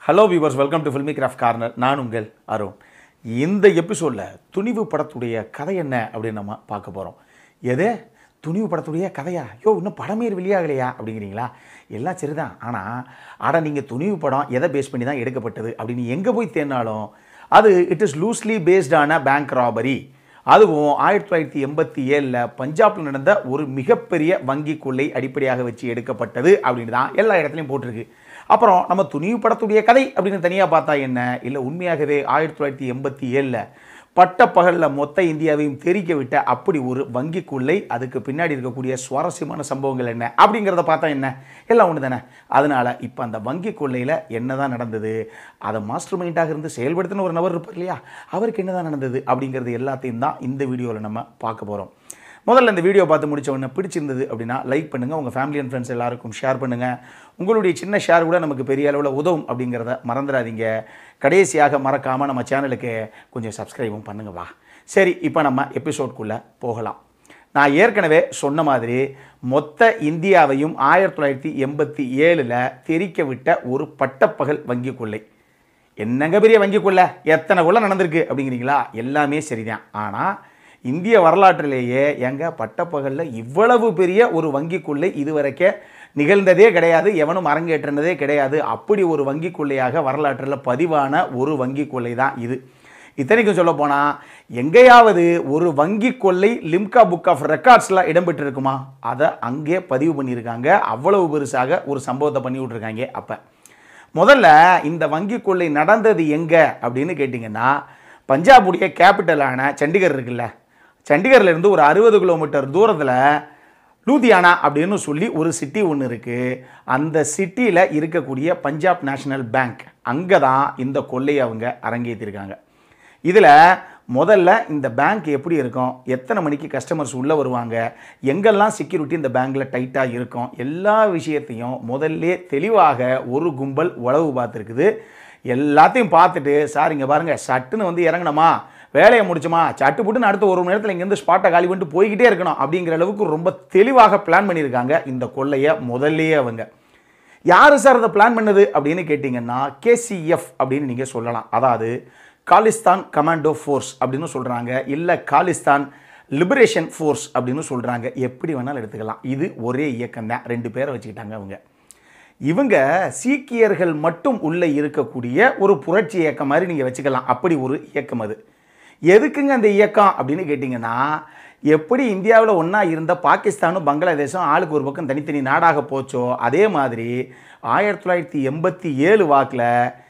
hello viewers welcome to filmy craft corner நான் உங்கள் அருண் இந்த எபிசோடில் துணிவு படத்துடைய கதை என்ன அப்படின்னு நம்ம பார்க்க போகிறோம் எது துணிவு படத்துடைய கதையா யோ இன்னும் படமே வெளியாகலையா அப்படிங்கிறீங்களா எல்லாம் சரிதான் ஆனால் ஆனால் நீங்கள் துணிவு படம் எதை பேஸ் பண்ணி தான் எடுக்கப்பட்டது அப்படின்னு எங்கே போய் தேடினாலும் அது it is loosely based bank robbery அதுவும் ஆயிரத்தி தொள்ளாயிரத்தி எண்பத்தி ஏழில் பஞ்சாப்ல நடந்த ஒரு மிகப்பெரிய வங்கி கொள்ளை அடிப்படையாக வச்சு எடுக்கப்பட்டது அப்படின்னு தான் எல்லா இடத்துலையும் போட்டிருக்கு அப்புறம் நம்ம துணிவு படத்துடைய கதை அப்படின்னு தனியாக பார்த்தா என்ன இல்லை உண்மையாகவே ஆயிரத்தி தொள்ளாயிரத்தி எண்பத்தி ஏழில் பட்டப்பகலில் மொத்த இந்தியாவையும் தெரிக்க விட்ட அப்படி ஒரு வங்கி கொள்ளை அதுக்கு பின்னாடி இருக்கக்கூடிய சுவாரஸ்யமான சம்பவங்கள் என்ன அப்படிங்கிறத பார்த்தா என்ன எல்லாம் ஒன்று தானே அதனால் இப்போ அந்த வங்கி கொள்ளையில் என்ன தான் நடந்தது அதை மாஸ்டர் மைண்டாக இருந்து செயல்படுத்தின ஒரு நபர் இருப்பார் இல்லையா அவருக்கு என்ன தான் நடந்தது அப்படிங்கிறது எல்லாத்தையும் தான் இந்த வீடியோவில் நம்ம பார்க்க போகிறோம் முதல்ல இந்த வீடியோ பார்த்து முடிச்ச உடனே பிடிச்சிருந்தது அப்படின்னா லைக் பண்ணுங்கள் உங்கள் ஃபேமிலி அண்ட் ஃப்ரெண்ட்ஸ் எல்லாருக்கும் ஷேர் பண்ணுங்கள் உங்களுடைய சின்ன ஷேர் கூட நமக்கு பெரிய அளவில் உதவும் அப்படிங்கிறத மறந்துடாதீங்க கடைசியாக மறக்காமல் நம்ம சேனலுக்கு கொஞ்சம் சப்ஸ்கிரைபும் பண்ணுங்க வா சரி இப்போ நம்ம எபிசோட்குள்ளே போகலாம் நான் ஏற்கனவே சொன்ன மாதிரி மொத்த இந்தியாவையும் ஆயிரத்தி தொள்ளாயிரத்தி எண்பத்தி ஏழில் தெரிக்க விட்ட ஒரு பட்டப்பகல் வங்கி கொள்ளை என்னங்க பெரிய வங்கி கொள்ளை எத்தனை கொள்ளை நடந்திருக்கு அப்படிங்கிறீங்களா எல்லாமே சரிதான் ஆனால் இந்திய வரலாற்றிலேயே எங்க பட்டப்பகலில் இவ்வளவு பெரிய ஒரு வங்கி கொள்ளை இதுவரைக்கும் நிகழ்ந்ததே கிடையாது எவனும் அரங்கேற்றினதே கிடையாது அப்படி ஒரு வங்கி கொள்ளையாக வரலாற்றில் பதிவான ஒரு வங்கி கொள்ளை தான் இது இத்தனைக்கும் சொல்ல போனால் எங்கேயாவது ஒரு வங்கி கொள்ளை லிம்கா புக் ஆஃப் ரெக்கார்ட்ஸில் இடம்பெற்றிருக்குமா அதை அங்கே பதிவு பண்ணியிருக்காங்க அவ்வளவு பெருசாக ஒரு சம்பவத்தை பண்ணி விட்ருக்காங்க அப்போ முதல்ல இந்த வங்கி கொள்ளை நடந்தது எங்கே அப்படின்னு கேட்டிங்கன்னா பஞ்சாபுடைய கேபிட்டலான சண்டிகர் இருக்குல்ல சண்டிகர்ல இருந்து ஒரு அறுபது கிலோமீட்டர் தூரத்தில் லூதியானா அப்படின்னு சொல்லி ஒரு சிட்டி ஒன்று இருக்குது அந்த சிட்டியில் இருக்கக்கூடிய பஞ்சாப் நேஷனல் பேங்க் அங்கே தான் இந்த கொள்ளையை அவங்க அரங்கேற்றிருக்காங்க இதில் முதல்ல இந்த பேங்க் எப்படி இருக்கும் எத்தனை மணிக்கு கஸ்டமர்ஸ் உள்ளே வருவாங்க எங்கெல்லாம் செக்யூரிட்டி இந்த பேங்க்கில் டைட்டாக இருக்கும் எல்லா விஷயத்தையும் முதல்ல தெளிவாக ஒரு கும்பல் உளவு பார்த்துருக்குது எல்லாத்தையும் பார்த்துட்டு சார் இங்கே பாருங்கள் சட்டுன்னு வந்து இறங்கணுமா வேலையை முடிச்சுமா சட்டு புட்டுன்னு அடுத்த ஒரு மணி நேரத்தில் இங்கேருந்து ஸ்பாட்டை காலி பண்ணிட்டு போய்கிட்டே இருக்கணும் அப்படிங்கிற அளவுக்கு ரொம்ப தெளிவாக பிளான் பண்ணியிருக்காங்க இந்த கொள்ளையை முதல்லையே அவங்க யார் சார் அதை பிளான் பண்ணது அப்படின்னு கேட்டிங்கன்னா கேசிஎஃப் அப்படின்னு நீங்கள் சொல்லலாம் அதாவது காலிஸ்தான் கமாண்டோ ஃபோர்ஸ் அப்படின்னு சொல்கிறாங்க இல்லை காலிஸ்தான் லிபரேஷன் ஃபோர்ஸ் அப்படின்னு சொல்கிறாங்க எப்படி வேணாலும் எடுத்துக்கலாம் இது ஒரே இயக்கம் தான் ரெண்டு பேரை வச்சுக்கிட்டாங்க அவங்க இவங்க சீக்கியர்கள் மட்டும் உள்ளே இருக்கக்கூடிய ஒரு புரட்சி இயக்கம் மாதிரி நீங்கள் வச்சுக்கலாம் அப்படி ஒரு இயக்கம் அது எதுக்குங்க அந்த இயக்கம் அப்படின்னு கேட்டிங்கன்னா எப்படி இந்தியாவில் ஒன்றா இருந்த பாகிஸ்தானும் பங்களாதேஷும் ஆளுக்கு ஒரு பக்கம் தனித்தனி நாடாக போச்சோ அதே மாதிரி ஆயிரத்தி தொள்ளாயிரத்தி எண்பத்தி ஏழு வாக்கில்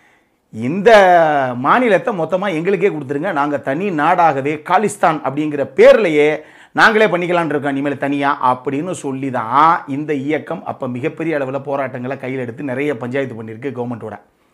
இந்த மாநிலத்தை மொத்தமாக எங்களுக்கே கொடுத்துருங்க நாங்கள் தனி நாடாகவே காலிஸ்தான் அப்படிங்கிற பேர்லையே நாங்களே பண்ணிக்கலான் இருக்கோம் இனிமேல் தனியாக அப்படின்னு சொல்லி தான் இந்த இயக்கம் அப்போ மிகப்பெரிய அளவில் போராட்டங்களை கையில் எடுத்து நிறைய பஞ்சாயத்து பண்ணியிருக்கு கவர்மெண்ட்டோட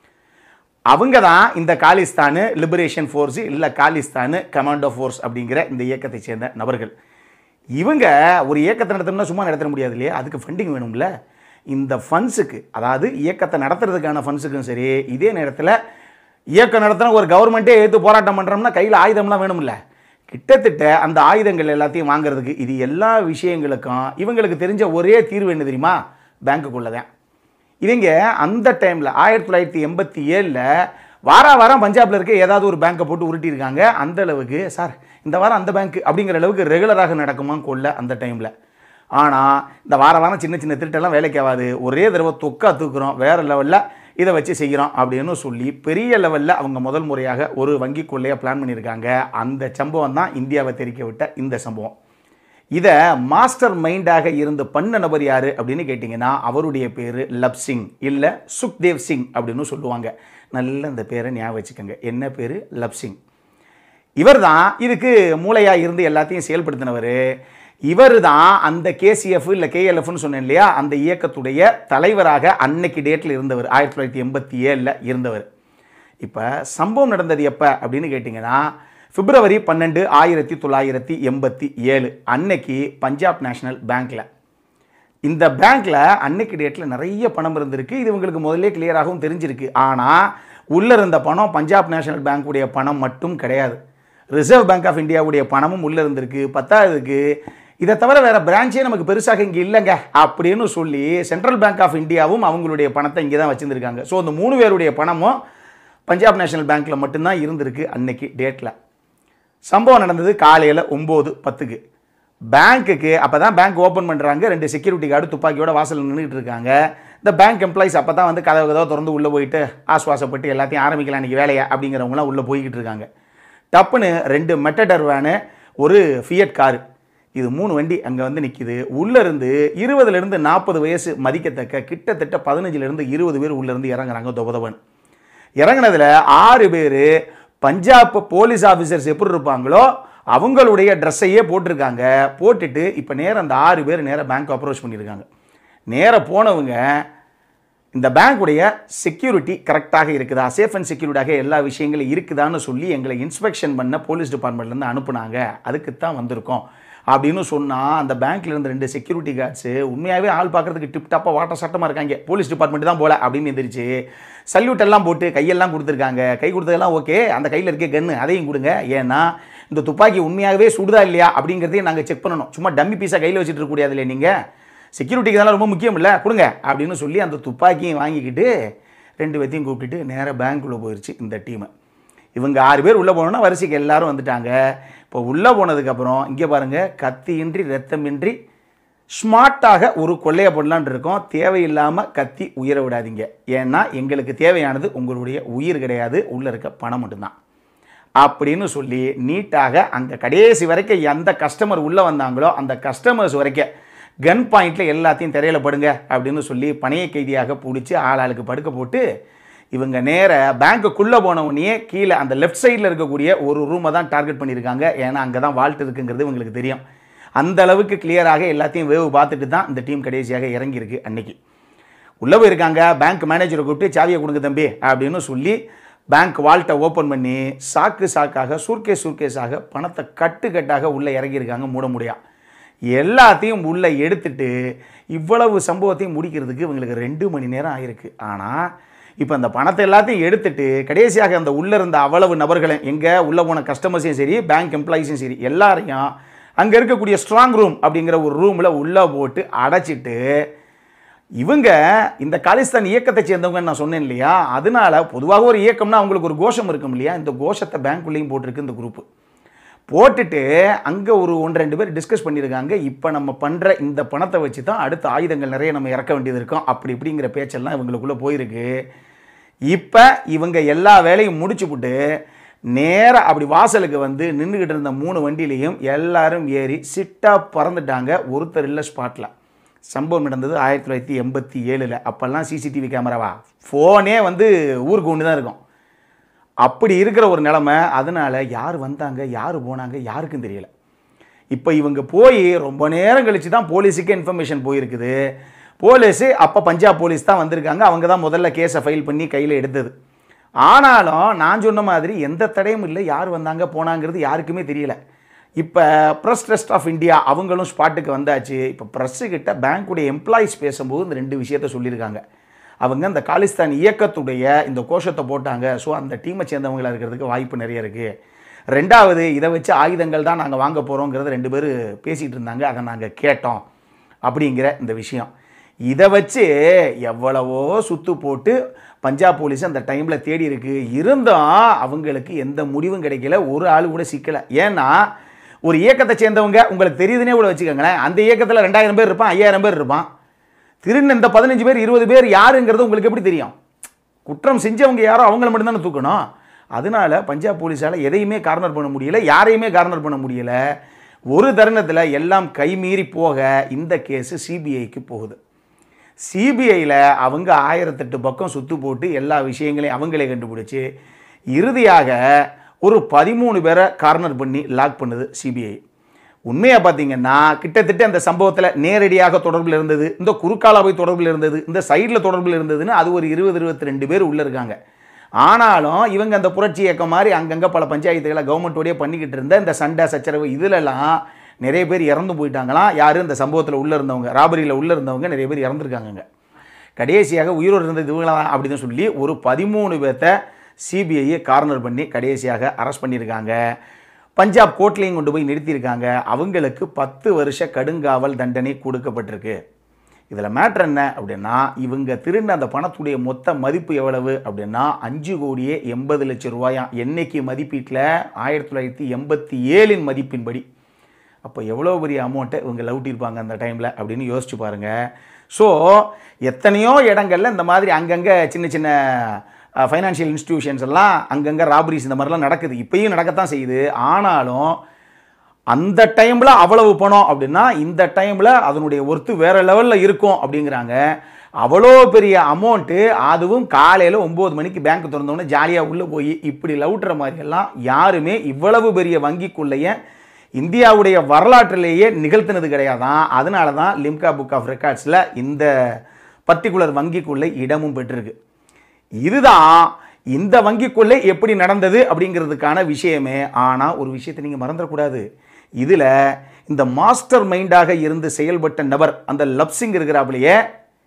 அவங்க தான் இந்த காலிஸ்தானு லிபரேஷன் ஃபோர்ஸு இல்லை காலிஸ்தானு கமாண்டோ ஃபோர்ஸ் அப்படிங்கிற இந்த இயக்கத்தை சேர்ந்த நபர்கள் இவங்க ஒரு இயக்கத்தை நடத்தணும்னா சும்மா நடத்த முடியாது இல்லையா அதுக்கு ஃபண்டிங் வேணும்ல இந்த ஃபண்ட்ஸுக்கு அதாவது இயக்கத்தை நடத்துறதுக்கான ஃபண்ட்ஸுக்கும் சரி இதே நேரத்தில் இயக்கம் நடத்தின ஒரு கவர்மெண்ட்டே எடுத்து போராட்டம் பண்ணுறோம்னா கையில் ஆயுதம்லாம் வேணும்ல கிட்டத்தட்ட அந்த ஆயுதங்கள் எல்லாத்தையும் வாங்குறதுக்கு இது எல்லா விஷயங்களுக்கும் இவங்களுக்கு தெரிஞ்ச ஒரே தீர்வு என்ன தெரியுமா பேங்க்குக்குள்ளே தான் இவங்க அந்த டைமில் ஆயிரத்தி தொள்ளாயிரத்தி எண்பத்தி ஏழில் வார வாரம் பஞ்சாபில் இருக்க ஏதாவது ஒரு பேங்க்கை போட்டு உருட்டியிருக்காங்க அந்த அளவுக்கு சார் இந்த வாரம் அந்த பேங்க் அப்படிங்கிற அளவுக்கு ரெகுலராக நடக்குமா கொள்ள அந்த டைமில் ஆனால் இந்த வார வாரம் சின்ன சின்ன திருட்டெல்லாம் வேலைக்கு ஆகாது ஒரே தடவை தொக்கா தூக்குறோம் வேறு லெவலில் இதை வச்சு செய்கிறோம் அப்படின்னு சொல்லி பெரிய லெவலில் அவங்க முதல் முறையாக ஒரு வங்கி கொள்ளையை பிளான் பண்ணியிருக்காங்க அந்த சம்பவம் தான் இந்தியாவை தெரிக்க விட்ட இந்த சம்பவம் இதை மாஸ்டர் மைண்டாக இருந்து பண்ண நபர் யார் அப்படின்னு கேட்டிங்கன்னா அவருடைய பேர் லப் சிங் இல்லை சுக்தேவ் சிங் அப்படின்னு சொல்லுவாங்க நல்ல இந்த பேரை ஞாபகம் வச்சுக்கோங்க என்ன பேர் லப் சிங் இவர் தான் இதுக்கு மூளையாக இருந்து எல்லாத்தையும் செயல்படுத்தினவர் இவர் தான் அந்த கேசிஎஃப் இல்லை கேஎல்எஃப்னு சொன்னேன் இல்லையா அந்த இயக்கத்துடைய தலைவராக அன்னைக்கு டேட்டில் இருந்தவர் ஆயிரத்தி தொள்ளாயிரத்தி எண்பத்தி ஏழில் இருந்தவர் இப்போ சம்பவம் நடந்தது எப்போ அப்படின்னு கேட்டிங்கன்னா பிப்ரவரி பன்னெண்டு ஆயிரத்தி தொள்ளாயிரத்தி எண்பத்தி ஏழு அன்னைக்கு பஞ்சாப் நேஷனல் பேங்க்கில் இந்த பேங்க்கில் அன்னைக்கு டேட்டில் நிறைய பணம் இருந்திருக்கு இது உங்களுக்கு முதல்ல கிளியராகவும் தெரிஞ்சிருக்கு ஆனால் உள்ளே இருந்த பணம் பஞ்சாப் நேஷனல் பேங்க்குடைய பணம் மட்டும் கிடையாது ரிசர்வ் பேங்க் ஆஃப் இந்தியாவுடைய பணமும் உள்ளே இருந்திருக்கு பத்தாவதுக்கு இதை தவிர வேற பிரான்ச்சே நமக்கு பெருசாக இங்கே இல்லைங்க அப்படின்னு சொல்லி சென்ட்ரல் பேங்க் ஆஃப் இந்தியாவும் அவங்களுடைய பணத்தை இங்கே தான் வச்சுருந்துருக்காங்க ஸோ இந்த மூணு பேருடைய பணமும் பஞ்சாப் நேஷனல் பேங்க்கில் மட்டும்தான் இருந்திருக்கு அன்னைக்கு டேட்டில் சம்பவம் நடந்தது காலையில் ஒம்பது பத்துக்கு பேங்க்குக்கு அப்போ தான் பேங்க் ஓப்பன் பண்ணுறாங்க ரெண்டு செக்யூரிட்டி கார்டு துப்பாக்கியோட வாசலில் நின்றுட்டு இருக்காங்க இந்த பேங்க் எம்ப்ளாயிஸ் அப்போ தான் வந்து கதவு கதவை திறந்து உள்ளே போயிட்டு ஆஸ்வாசப்பட்டு எல்லாத்தையும் ஆரம்பிக்கலாம் இன்றைக்கி வேலையை அப்படிங்கிறவங்களாம் உள்ளே போய்கிட்டு இருக்காங்க டப்புன்னு ரெண்டு மெட்டடர் வேனு ஒரு ஃபியட் காரு இது மூணு வண்டி அங்கே வந்து நிற்கிது உள்ளேருந்து இருபதுலேருந்து நாற்பது வயசு மதிக்கத்தக்க கிட்டத்தட்ட பதினஞ்சுலேருந்து இருபது பேர் உள்ளேருந்து இறங்குறாங்க தொபதவன் இறங்குனதுல ஆறு பேர் பஞ்சாப் போலீஸ் ஆஃபீஸர்ஸ் எப்படி இருப்பாங்களோ அவங்களுடைய ட்ரெஸ்ஸையே போட்டிருக்காங்க போட்டுட்டு இப்போ நேரா அந்த ஆறு பேர் நேராக பேங்க் அப்ரோச் பண்ணியிருக்காங்க நேராக போனவங்க இந்த பேங்க்குடைய செக்யூரிட்டி கரெக்டாக இருக்குதா சேஃப் அண்ட் செக்யூரிட்டாக எல்லா விஷயங்களும் இருக்குதான்னு சொல்லி எங்களை இன்ஸ்பெக்ஷன் பண்ண போலீஸ் டிபார்ட்மெண்ட்லேருந்து அனுப்புனாங்க அதுக்கு தான் வந்திருக்கோம் அப்படின்னு சொன்னால் அந்த பேங்க்ல இருந்த ரெண்டு செக்யூரிட்டி கார்ட்ஸு உண்மையாகவே ஆள் பார்க்கறதுக்கு டிப் டாப்பாக வாட்ட சட்டமாக இருக்காங்க போலீஸ் டிபார்ட்மெண்ட் தான் போல அப்படின்னு எந்திரிச்சு சல்யூட் எல்லாம் போட்டு கையெல்லாம் கொடுத்துருக்காங்க கை கொடுத்ததெல்லாம் ஓகே அந்த கையில் இருக்க கன்று அதையும் கொடுங்க ஏன்னா இந்த துப்பாக்கி உண்மையாகவே சுடுதா இல்லையா அப்படிங்கிறதையும் நாங்கள் செக் பண்ணணும் சும்மா டம்மி பீஸாக கையில் வச்சுட்டு இருக்க முடியாது இல்லையா நீங்கள் செக்யூரிட்டிக்கு இதெல்லாம் ரொம்ப முக்கியம் இல்லை கொடுங்க அப்படின்னு சொல்லி அந்த துப்பாக்கியும் வாங்கிக்கிட்டு ரெண்டு பேத்தையும் கூப்பிட்டுட்டு நேராக பேங்க்குள்ளே போயிடுச்சு இந்த டீமு இவங்க ஆறு பேர் உள்ளே போனோன்னா வரிசைக்கு எல்லாரும் வந்துட்டாங்க இப்போ உள்ளே போனதுக்கப்புறம் இங்கே பாருங்கள் கத்தியின்றி ரத்தமின்றி ஸ்மார்ட்டாக ஒரு கொள்ளையை போடலான் இருக்கோம் தேவையில்லாமல் கத்தி உயிரை விடாதீங்க ஏன்னா எங்களுக்கு தேவையானது உங்களுடைய உயிர் கிடையாது உள்ளே இருக்க பணம் மட்டும்தான் அப்படின்னு சொல்லி நீட்டாக அந்த கடைசி வரைக்கும் எந்த கஸ்டமர் உள்ளே வந்தாங்களோ அந்த கஸ்டமர்ஸ் வரைக்கும் கன் பாயிண்டில் எல்லாத்தையும் திரையில படுங்க அப்படின்னு சொல்லி பணைய கைதியாக பிடிச்சி ஆளாளுக்கு படுக்க போட்டு இவங்க நேர பேங்க்குள்ளே போனவொடனே கீழே அந்த லெஃப்ட் சைடில் இருக்கக்கூடிய ஒரு ரூமை தான் டார்கெட் பண்ணியிருக்காங்க ஏன்னா அங்கே தான் வால்ட் இருக்குங்கிறது இவங்களுக்கு தெரியும் அந்த அளவுக்கு கிளியராக எல்லாத்தையும் வேவு பார்த்துட்டு தான் இந்த டீம் கடைசியாக இறங்கியிருக்கு அன்னைக்கு உள்ளே போயிருக்காங்க பேங்க் மேனேஜரை கூப்பிட்டு சாவியை கொடுங்க தம்பி அப்படின்னு சொல்லி பேங்க் வால்ட்டை ஓப்பன் பண்ணி சாக்கு சாக்காக சூர்கேஸ் சூர்கேஸாக பணத்தை கட்டு கட்டாக உள்ளே இறங்கியிருக்காங்க மூட முடியா எல்லாத்தையும் உள்ளே எடுத்துட்டு இவ்வளவு சம்பவத்தையும் முடிக்கிறதுக்கு இவங்களுக்கு ரெண்டு மணி நேரம் ஆயிருக்கு ஆனால் இப்போ அந்த பணத்தை எல்லாத்தையும் எடுத்துட்டு கடைசியாக அந்த உள்ளே இருந்த அவ்வளவு நபர்களை எங்கே உள்ளே போன கஸ்டமர்ஸையும் சரி பேங்க் எம்ப்ளாயிஸையும் சரி எல்லாரையும் அங்கே இருக்கக்கூடிய ஸ்ட்ராங் ரூம் அப்படிங்கிற ஒரு ரூமில் உள்ளே போட்டு அடைச்சிட்டு இவங்க இந்த காலிஸ்தான் இயக்கத்தை சேர்ந்தவங்க நான் சொன்னேன் இல்லையா அதனால பொதுவாக ஒரு இயக்கம்னா அவங்களுக்கு ஒரு கோஷம் இருக்கும் இல்லையா இந்த கோஷத்தை பேங்க்குள்ளேயும் போட்டிருக்கு இந்த குரூப்பு போட்டுட்டு அங்கே ஒரு ஒன்று ரெண்டு பேர் டிஸ்கஸ் பண்ணியிருக்காங்க இப்போ நம்ம பண்ணுற இந்த பணத்தை வச்சு தான் அடுத்த ஆயுதங்கள் நிறைய நம்ம இறக்க வேண்டியது இருக்கும் அப்படி இப்படிங்கிற பேச்செல்லாம் இவங்களுக்குள்ளே போயிருக்கு இப்போ இவங்க எல்லா வேலையும் முடிச்சுப்புட்டு நேராக அப்படி வாசலுக்கு வந்து நின்றுக்கிட்டு இருந்த மூணு வண்டியிலையும் எல்லாரும் ஏறி சிட்டாக பறந்துட்டாங்க ஒருத்தர் இல்லை ஸ்பாட்டில் சம்பவம் நடந்தது ஆயிரத்தி தொள்ளாயிரத்தி எண்பத்தி ஏழில் அப்போல்லாம் சிசிடிவி கேமராவா ஃபோனே வந்து ஊருக்கு ஒன்று தான் இருக்கும் அப்படி இருக்கிற ஒரு நிலமை அதனால் யார் வந்தாங்க யார் போனாங்க யாருக்கும் தெரியல இப்போ இவங்க போய் ரொம்ப நேரம் கழித்து தான் போலீஸுக்கு இன்ஃபர்மேஷன் போயிருக்குது போலீஸு அப்போ பஞ்சாப் போலீஸ் தான் வந்திருக்காங்க அவங்க தான் முதல்ல கேஸை ஃபைல் பண்ணி கையில் எடுத்தது ஆனாலும் நான் சொன்ன மாதிரி எந்த தடையும் இல்லை யார் வந்தாங்க போனாங்கிறது யாருக்குமே தெரியல இப்போ ப்ரெஸ் ட்ரஸ்ட் ஆஃப் இந்தியா அவங்களும் ஸ்பாட்டுக்கு வந்தாச்சு இப்போ ப்ரெஸ்ஸுக்கிட்ட பேங்க்குடைய எம்ப்ளாயிஸ் பேசும்போது இந்த ரெண்டு விஷயத்த சொல்லியிருக்காங்க அவங்க இந்த காலிஸ்தான் இயக்கத்துடைய இந்த கோஷத்தை போட்டாங்க ஸோ அந்த டீமை சேர்ந்தவங்களா இருக்கிறதுக்கு வாய்ப்பு நிறைய இருக்குது ரெண்டாவது இதை வச்சு ஆயுதங்கள் தான் நாங்கள் வாங்க போகிறோங்கிறத ரெண்டு பேர் பேசிகிட்டு இருந்தாங்க அதை நாங்கள் கேட்டோம் அப்படிங்கிற இந்த விஷயம் இதை வச்சு எவ்வளவோ சுத்து போட்டு பஞ்சாப் போலீஸ் அந்த டைமில் தேடி இருக்கு இருந்தும் அவங்களுக்கு எந்த முடிவும் கிடைக்கல ஒரு ஆள் கூட சிக்கலை ஏன்னா ஒரு இயக்கத்தை சேர்ந்தவங்க உங்களுக்கு தெரியுதுன்னே கூட வச்சுக்கோங்களேன் அந்த இயக்கத்தில் ரெண்டாயிரம் பேர் இருப்பான் ஐயாயிரம் பேர் இருப்பான் திருந் இந்த பதினஞ்சு பேர் இருபது பேர் யாருங்கிறது உங்களுக்கு எப்படி தெரியும் குற்றம் செஞ்சவங்க யாரோ அவங்கள மட்டும்தானே தூக்கணும் அதனால பஞ்சாப் போலீஸால் எதையுமே கார்னர் பண்ண முடியல யாரையுமே கார்னர் பண்ண முடியல ஒரு தருணத்தில் எல்லாம் கைமீறி போக இந்த கேஸு சிபிஐக்கு போகுது சிபிஐயில் அவங்க ஆயிரத்தெட்டு பக்கம் சுத்து போட்டு எல்லா விஷயங்களையும் அவங்களே கண்டுபிடிச்சி இறுதியாக ஒரு பதிமூணு பேரை கார்னர் பண்ணி லாக் பண்ணுது சிபிஐ உண்மையாக பார்த்தீங்கன்னா கிட்டத்தட்ட அந்த சம்பவத்தில் நேரடியாக தொடர்பில் இருந்தது இந்த குறுக்காலாவை தொடர்பில் இருந்தது இந்த சைடில் தொடர்பில் இருந்ததுன்னு அது ஒரு இருபது இருபத்தி ரெண்டு பேர் உள்ளே இருக்காங்க ஆனாலும் இவங்க அந்த புரட்சி இயக்கம் மாதிரி அங்கங்கே பல பஞ்சாயத்துகளை கவர்மெண்ட்டோடய பண்ணிக்கிட்டு இருந்த இந்த சண்டை சச்சரவு இதிலெல்லாம் நிறைய பேர் இறந்து போயிட்டாங்களாம் யார் இந்த சம்பவத்தில் உள்ளே இருந்தவங்க ராபரியில் உள்ளே இருந்தவங்க நிறைய பேர் இறந்துருக்காங்கங்க கடைசியாக உயிரோடு இருந்தது இவங்களா அப்படின்னு சொல்லி ஒரு பதிமூணு பேர்த்த சிபிஐயை கார்னர் பண்ணி கடைசியாக அரெஸ்ட் பண்ணியிருக்காங்க பஞ்சாப் கோர்ட்லேயும் கொண்டு போய் நிறுத்தியிருக்காங்க அவங்களுக்கு பத்து வருஷ கடுங்காவல் தண்டனை கொடுக்கப்பட்டிருக்கு இதில் மேட்ரு என்ன அப்படின்னா இவங்க திருந்த அந்த பணத்துடைய மொத்த மதிப்பு எவ்வளவு அப்படின்னா அஞ்சு கோடியே எண்பது லட்சம் ரூபாயாம் என்னைக்கு மதிப்பீட்டில் ஆயிரத்தி தொள்ளாயிரத்தி எண்பத்தி ஏழின் மதிப்பின்படி அப்போ எவ்வளோ பெரிய அமௌண்ட்டை இவங்க லவுட்டிருப்பாங்க அந்த டைமில் அப்படின்னு யோசிச்சு பாருங்கள் ஸோ எத்தனையோ இடங்கள்ல இந்த மாதிரி அங்கங்கே சின்ன சின்ன ஃபைனான்ஷியல் இன்ஸ்டிடியூஷன்ஸ் எல்லாம் அங்கங்கே ராபரிஸ் இந்த மாதிரிலாம் நடக்குது இப்பயும் நடக்கத்தான் செய்யுது ஆனாலும் அந்த டைமில் அவ்வளவு பணம் அப்படின்னா இந்த டைமில் அதனுடைய ஒர்த்து வேற லெவலில் இருக்கும் அப்படிங்கிறாங்க அவ்வளோ பெரிய அமௌண்ட்டு அதுவும் காலையில் ஒம்பது மணிக்கு பேங்க் திறந்தோடனே ஜாலியாக உள்ளே போய் இப்படி லவுட்டுற மாதிரியெல்லாம் யாருமே இவ்வளவு பெரிய வங்கிக்குள்ளேயே இந்தியாவுடைய வரலாற்றிலேயே நிகழ்த்தினது கிடையாதான் அதனால தான் லிம்கா புக் ஆஃப் ரெக்கார்ட்ஸில் இந்த பர்டிகுலர் வங்கிக்குள்ளே இடமும் பெற்றிருக்கு இதுதான் இந்த வங்கிக்குள்ளே எப்படி நடந்தது அப்படிங்கிறதுக்கான விஷயமே ஆனால் ஒரு விஷயத்தை நீங்கள் மறந்துடக்கூடாது இதில் இந்த மாஸ்டர் மைண்டாக இருந்து செயல்பட்ட நபர் அந்த லப்சிங் இருக்கிறாப்லையே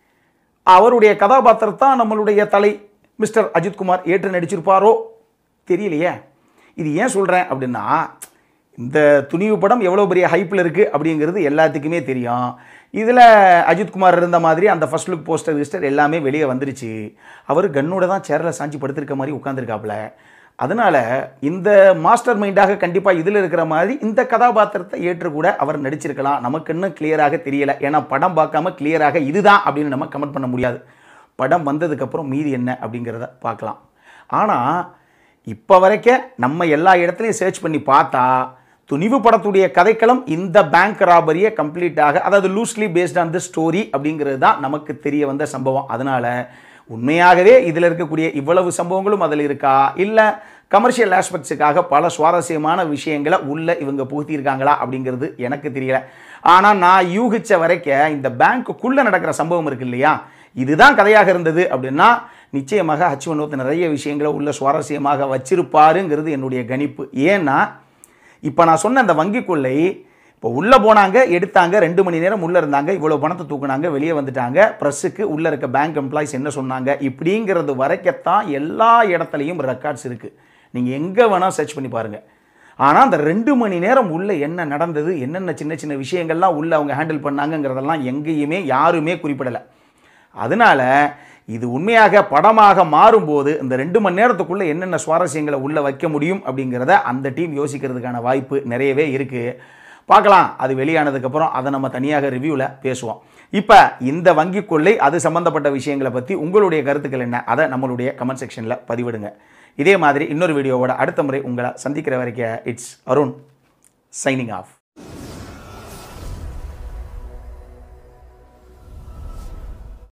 அவருடைய கதாபாத்திரத்தான் நம்மளுடைய தலை மிஸ்டர் அஜித்குமார் ஏற்று நடிச்சிருப்பாரோ தெரியலையே இது ஏன் சொல்கிறேன் அப்படின்னா இந்த துணிவு படம் எவ்வளோ பெரிய ஹைப்பில் இருக்குது அப்படிங்கிறது எல்லாத்துக்குமே தெரியும் இதில் அஜித்குமார் இருந்த மாதிரி அந்த ஃபர்ஸ்ட் லுக் போஸ்டர் கிஸ்டர் எல்லாமே வெளியே வந்துருச்சு அவர் கன்னோட தான் சேரில் சாஞ்சி படுத்திருக்க மாதிரி உட்காந்துருக்காப்புல அதனால் இந்த மாஸ்டர் மைண்டாக கண்டிப்பாக இதில் இருக்கிற மாதிரி இந்த கதாபாத்திரத்தை ஏற்று கூட அவர் நடிச்சிருக்கலாம் நமக்கு இன்னும் கிளியராக தெரியல ஏன்னா படம் பார்க்காம கிளியராக இதுதான் அப்படின்னு நம்ம கமெண்ட் பண்ண முடியாது படம் வந்ததுக்கப்புறம் மீதி என்ன அப்படிங்கிறத பார்க்கலாம் ஆனால் இப்போ வரைக்கும் நம்ம எல்லா இடத்துலையும் சர்ச் பண்ணி பார்த்தா துணிவு படத்துடைய கதைக்களம் இந்த பேங்க் ராபரியை கம்ப்ளீட்டாக அதாவது loosely based on the story அப்படிங்கிறது தான் நமக்கு தெரிய வந்த சம்பவம் அதனால் உண்மையாகவே இதில் இருக்கக்கூடிய இவ்வளவு சம்பவங்களும் அதில் இருக்கா இல்லை கமர்ஷியல் ஆஸ்பெக்ட்ஸுக்காக பல சுவாரஸ்யமான விஷயங்களை உள்ள இவங்க புகுத்தியிருக்காங்களா அப்படிங்கிறது எனக்கு தெரியல ஆனால் நான் யூகிச்ச வரைக்கும் இந்த பேங்க்குள்ளே நடக்கிற சம்பவம் இருக்கு இல்லையா இதுதான் கதையாக இருந்தது அப்படின்னா நிச்சயமாக ஹச் வினோத் நிறைய விஷயங்களை உள்ள சுவாரஸ்யமாக வச்சிருப்பாருங்கிறது என்னுடைய கணிப்பு ஏன்னா இப்போ நான் சொன்ன அந்த வங்கி கொள்ளை இப்போ உள்ளே போனாங்க எடுத்தாங்க ரெண்டு மணி நேரம் உள்ளே இருந்தாங்க இவ்வளோ பணத்தை தூக்குனாங்க வெளியே வந்துட்டாங்க ப்ரெஸ்ஸுக்கு உள்ளே இருக்க பேங்க் எம்ப்ளாயிஸ் என்ன சொன்னாங்க இப்படிங்கிறது வரைக்கத்தான் எல்லா இடத்துலையும் ரெக்கார்ட்ஸ் இருக்குது நீங்கள் எங்கே வேணால் சர்ச் பண்ணி பாருங்கள் ஆனால் அந்த ரெண்டு மணி நேரம் உள்ளே என்ன நடந்தது என்னென்ன சின்ன சின்ன விஷயங்கள்லாம் உள்ளே அவங்க ஹேண்டில் பண்ணாங்கங்கிறதெல்லாம் எங்கேயுமே யாருமே குறிப்பிடலை அதனால இது உண்மையாக படமாக மாறும்போது இந்த ரெண்டு மணி நேரத்துக்குள்ளே என்னென்ன சுவாரஸ்யங்களை உள்ளே வைக்க முடியும் அப்படிங்கிறத அந்த டீம் யோசிக்கிறதுக்கான வாய்ப்பு நிறையவே இருக்குது பார்க்கலாம் அது வெளியானதுக்கப்புறம் அதை நம்ம தனியாக ரிவ்யூவில் பேசுவோம் இப்போ இந்த வங்கி கொள்ளை அது சம்மந்தப்பட்ட விஷயங்களை பற்றி உங்களுடைய கருத்துக்கள் என்ன அதை நம்மளுடைய கமெண்ட் செக்ஷனில் பதிவிடுங்க இதே மாதிரி இன்னொரு வீடியோவோட அடுத்த முறை உங்களை சந்திக்கிற வரைக்கும் இட்ஸ் அருண் சைனிங் ஆஃப்